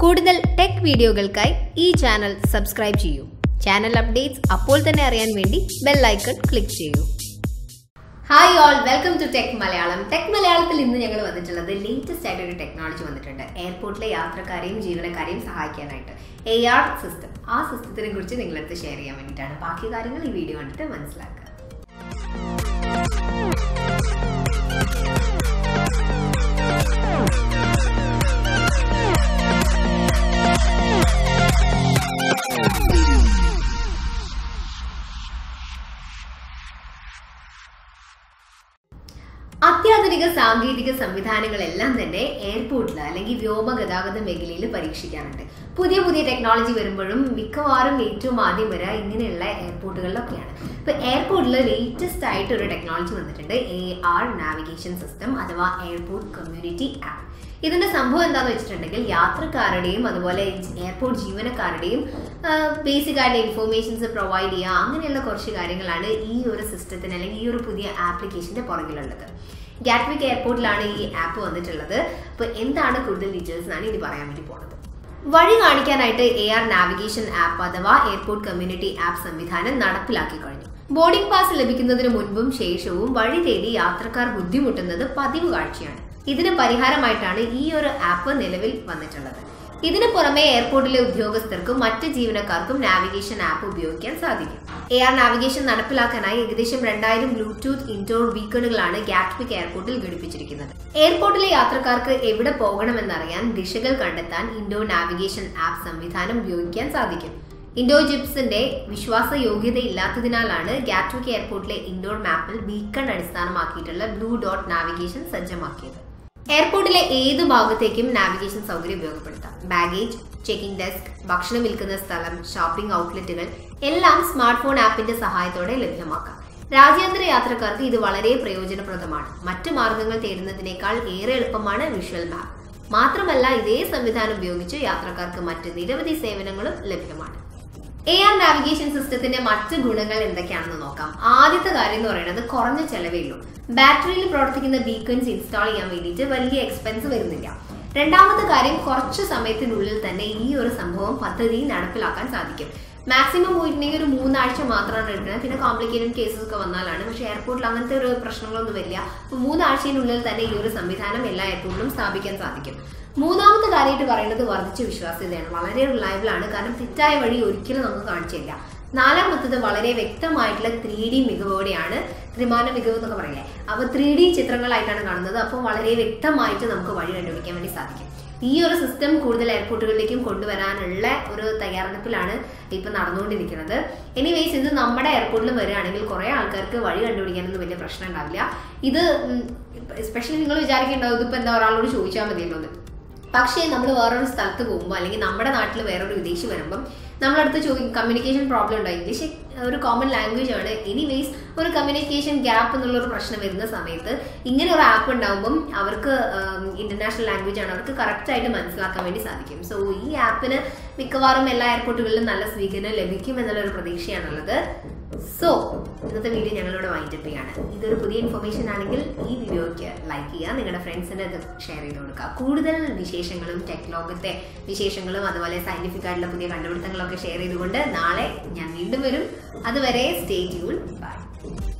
കൂടുതൽ ടെക് വീഡിയോകൾക്കായി ഈ ചാനൽ സബ്സ്ക്രൈബ് ചെയ്യൂ ചാനൽ അപ്ഡേറ്റ്സ് അപ്പോൾ തന്നെ അറിയാൻ വേണ്ടി ബെൽ ഐക്കൺ ക്ലിക്ക് ചെയ്യൂ hi all welcome to tech Malayalam tech മലയാളത്തിൽ ഇന്ന് ഞങ്ങൾ വന്നിട്ടുള്ളത് ലേറ്റസ്റ്റ് ആയിട്ട് ഒരു ടെക്നോളജി വന്നിട്ടുണ്ട് എയർപോർട്ടിലെ യാത്രക്കാരെയും ജീവനക്കാരെയും സഹായിക്കാനായിട്ട് എ ആർ സിസ്റ്റം ആ സിസ്റ്റത്തിനെ കുറിച്ച് നിങ്ങളടുത്ത് ഷെയർ ചെയ്യാൻ വേണ്ടിയിട്ടാണ് ബാക്കി കാര്യങ്ങൾ ഈ വീഡിയോ കണ്ടിട്ട് മനസ്സിലാക്കുക അത്യാധുനിക സാങ്കേതിക സംവിധാനങ്ങളെല്ലാം തന്നെ എയർപോർട്ടിൽ അല്ലെങ്കിൽ വ്യോമ ഗതാഗത മേഖലയിൽ പരീക്ഷിക്കാറുണ്ട് പുതിയ പുതിയ ടെക്നോളജി വരുമ്പോഴും മിക്കവാറും ഏറ്റവും ആദ്യം വരിക ഇങ്ങനെയുള്ള എയർപോർട്ടുകളിലൊക്കെയാണ് ഇപ്പൊ എയർപോർട്ടിൽ ലേറ്റസ്റ്റ് ആയിട്ട് ഒരു ടെക്നോളജി വന്നിട്ടുണ്ട് എ ആർ നാവിഗേഷൻ സിസ്റ്റം അഥവാ എയർപോർട്ട് കമ്മ്യൂണിറ്റി ആപ്പ് ഇതിന്റെ സംഭവം എന്താണെന്ന് വെച്ചിട്ടുണ്ടെങ്കിൽ യാത്രക്കാരുടെയും അതുപോലെ എയർപോർട്ട് ജീവനക്കാരുടെയും ബേസിക് ആയിട്ട് ഇൻഫോർമേഷൻസ് പ്രൊവൈഡ് ചെയ്യുക അങ്ങനെയുള്ള കുറച്ച് കാര്യങ്ങളാണ് ഈ ഒരു സിസ്റ്റത്തിന് അല്ലെങ്കിൽ ഈ ഒരു പുതിയ ആപ്ലിക്കേഷന്റെ പുറകിലുള്ളത് ഗാറ്റ്വിക് എയർപോർട്ടിലാണ് ഈ ആപ്പ് വന്നിട്ടുള്ളത് അപ്പോൾ എന്താണ് കൂടുതൽ ഡീറ്റെയിൽസ് എന്നാണ് ഇനി പറയാൻ വേണ്ടി പോണത് വഴി കാണിക്കാനായിട്ട് എ ആർ നാവിഗേഷൻ ആപ്പ് അഥവാ എയർപോർട്ട് കമ്മ്യൂണിറ്റി ആപ്പ് സംവിധാനം നടപ്പിലാക്കി കഴിഞ്ഞു ബോർഡിംഗ് പാസ് ലഭിക്കുന്നതിന് മുൻപും ശേഷവും വഴി തേടി യാത്രക്കാർ ബുദ്ധിമുട്ടുന്നത് പതിവ് കാഴ്ചയാണ് ഇതിന് പരിഹാരമായിട്ടാണ് ഈ ഒരു ആപ്പ് നിലവിൽ വന്നിട്ടുള്ളത് ഇതിനു പുറമെ എയർപോർട്ടിലെ ഉദ്യോഗസ്ഥർക്കും മറ്റ് ജീവനക്കാർക്കും നാവിഗേഷൻ ആപ്പ് ഉപയോഗിക്കാൻ സാധിക്കും എ ആർ നാവിഗേഷൻ നടപ്പിലാക്കാനായി ഏകദേശം രണ്ടായിരം ബ്ലൂടൂത്ത് ഇൻഡോർ ബീക്കണുകളാണ് ഗാറ്റ്വിക് എയർപോർട്ടിൽ ഘടിപ്പിച്ചിരിക്കുന്നത് എയർപോർട്ടിലെ യാത്രക്കാർക്ക് എവിടെ പോകണമെന്നറിയാൻ ദിശകൾ കണ്ടെത്താൻ ഇൻഡോർ നാവിഗേഷൻ ആപ്പ് സംവിധാനം ഉപയോഗിക്കാൻ സാധിക്കും ഇൻഡോ ജിപ്സിന്റെ വിശ്വാസയോഗ്യതയില്ലാത്തതിനാലാണ് ഗാറ്റ്വിക് എയർപോർട്ടിലെ ഇൻഡോർ മാപ്പിൽ ബീക്കൺ അടിസ്ഥാനമാക്കിയിട്ടുള്ള ബ്ലൂ ഡോട്ട് നാവിഗേഷൻ സജ്ജമാക്കിയത് എയർപോർട്ടിലെ ഏത് ഭാഗത്തേക്കും നാവിഗേഷൻ സൗകര്യം ഉപയോഗപ്പെടുത്താം ബാഗേജ് ചെക്കിംഗ് ഡെസ്ക് ഭക്ഷണം വിൽക്കുന്ന സ്ഥലം ഷോപ്പിംഗ് ഔട്ട്ലെറ്റുകൾ എല്ലാം സ്മാർട്ട് ഫോൺ ആപ്പിന്റെ സഹായത്തോടെ ലഭ്യമാക്കാം രാജ്യാന്തര യാത്രക്കാർക്ക് ഇത് വളരെ പ്രയോജനപ്രദമാണ് മറ്റു മാർഗങ്ങൾ തേടുന്നതിനേക്കാൾ ഏറെ എളുപ്പമാണ് വിഷ്വൽ മാപ്പ് മാത്രമല്ല ഇതേ സംവിധാനം ഉപയോഗിച്ച് യാത്രക്കാർക്ക് മറ്റ് നിരവധി സേവനങ്ങളും ലഭ്യമാണ് എ ആർ നാവിഗേഷൻ സിസ്റ്റത്തിന്റെ മറ്റ് ഗുണങ്ങൾ എന്തൊക്കെയാണെന്ന് നോക്കാം ആദ്യത്തെ കാര്യം എന്ന് പറയുന്നത് കുറഞ്ഞ ചെലവേ ഉള്ളൂ ബാറ്ററിയിൽ പ്രവർത്തിക്കുന്ന ബീക്കൺസ് ഇൻസ്റ്റാൾ ചെയ്യാൻ വേണ്ടിയിട്ട് വലിയ എക്സ്പെൻസ് വരുന്നില്ല രണ്ടാമത്തെ കാര്യം കുറച്ച് സമയത്തിനുള്ളിൽ തന്നെ ഈ ഒരു സംഭവം പദ്ധതി നടപ്പിലാക്കാൻ സാധിക്കും മാക്സിമം പോയിട്ടുണ്ടെങ്കിൽ ഒരു മൂന്നാഴ്ച മാത്രമാണ് എടുക്കുന്നത് പിന്നെ കോംപ്ലിക്കേറ്റഡ് കേസസ് ഒക്കെ വന്നാലാണ് പക്ഷേ എയർപോർട്ടിൽ അങ്ങനത്തെ ഒരു പ്രശ്നങ്ങളൊന്നും വരില്ല അപ്പോൾ മൂന്നാഴ്ചയിനുള്ളിൽ തന്നെ ഈ ഒരു സംവിധാനം എല്ലാ എയർപോർട്ടിലും സ്ഥാപിക്കാൻ സാധിക്കും മൂന്നാമത്തെ കാര്യമായിട്ട് പറയുന്നത് വർദ്ധിച്ച വിശ്വാസ്യതയാണ് വളരെ റിലയബിൾ ആണ് കാരണം തെറ്റായ വഴി ഒരിക്കലും നമുക്ക് കാണിച്ചില്ല നാലാമത്തത് വളരെ വ്യക്തമായിട്ടുള്ള ത്രീ ഡി മികവോടെയാണ് ത്രിമാന മികവ് എന്നൊക്കെ പറയില്ലേ അപ്പോൾ ത്രീ ഡി ചിത്രങ്ങളായിട്ടാണ് കാണുന്നത് അപ്പോൾ വളരെ വ്യക്തമായിട്ട് നമുക്ക് വഴി കണ്ടുപിടിക്കാൻ വേണ്ടി സാധിക്കും ഈ ഒരു സിസ്റ്റം കൂടുതൽ എയർപോർട്ടുകളിലേക്കും കൊണ്ടുവരാനുള്ള ഒരു തയ്യാറെടുപ്പിലാണ് ഇപ്പം നടന്നുകൊണ്ടിരിക്കുന്നത് എനിവേസ് ഇത് നമ്മുടെ എയർപോർട്ടിൽ വരികയാണെങ്കിൽ കുറേ ആൾക്കാർക്ക് വഴി കണ്ടുപിടിക്കാനൊന്നും വലിയ പ്രശ്നം ഉണ്ടാവില്ല ഇത് എസ്പെഷ്യലി നിങ്ങൾ വിചാരിക്കേണ്ടാവും ഇതിപ്പോൾ എന്താ ഒരാളോട് ചോദിച്ചാൽ മതിയല്ലോ എന്ന് പക്ഷേ നമ്മൾ വേറൊരു സ്ഥലത്ത് പോകുമ്പോൾ അല്ലെങ്കിൽ നമ്മുടെ നാട്ടിൽ വേറൊരു വിദേശി വരുമ്പം നമ്മളടുത്ത് ചോദിക്കും കമ്മ്യൂണിക്കേഷൻ പ്രോബ്ലം ഉണ്ടോ ഇംഗ്ലീഷ് ഒരു കോമൺ ലാംഗ്വേജ് ആണ് എനിവേസ് ഒരു കമ്മ്യൂണിക്കേഷൻ ഗ്യാപ്പ് എന്നുള്ളൊരു പ്രശ്നം വരുന്ന സമയത്ത് ഇങ്ങനെ ഒരു ആപ്പ് ഉണ്ടാകുമ്പം അവർക്ക് ഇന്റർനാഷണൽ ലാംഗ്വേജ് ആണ് അവർക്ക് കറക്റ്റ് ആയിട്ട് മനസ്സിലാക്കാൻ വേണ്ടി സാധിക്കും സോ ഈ ആപ്പിന് മിക്കവാറും എല്ലാ എയർപോർട്ടുകളിലും നല്ല സ്വീകരണം ലഭിക്കും എന്നുള്ളൊരു പ്രതീക്ഷയാണുള്ളത് സോ ഇന്നത്തെ വീഡിയോ ഞങ്ങളിവിടെ വൈൻഡപ്പ് ചെയ്യാണ് ഇതൊരു പുതിയ ഇൻഫർമേഷൻ ആണെങ്കിൽ ഈ വീഡിയോയ്ക്ക് ലൈക്ക് ചെയ്യുക നിങ്ങളുടെ ഫ്രണ്ട്സിന് ഇത് ഷെയർ ചെയ്ത് കൊടുക്കുക കൂടുതൽ വിശേഷങ്ങളും ടെക് ലോകത്തെ വിശേഷങ്ങളും അതുപോലെ സയന്റിഫിക് ആയിട്ടുള്ള പുതിയ കണ്ടുപിടുത്തങ്ങളൊക്കെ ഷെയർ ചെയ്തുകൊണ്ട് നാളെ ഞാൻ വീണ്ടും വരും അതുവരെ സ്റ്റേ ട്യൂൺ ബൈ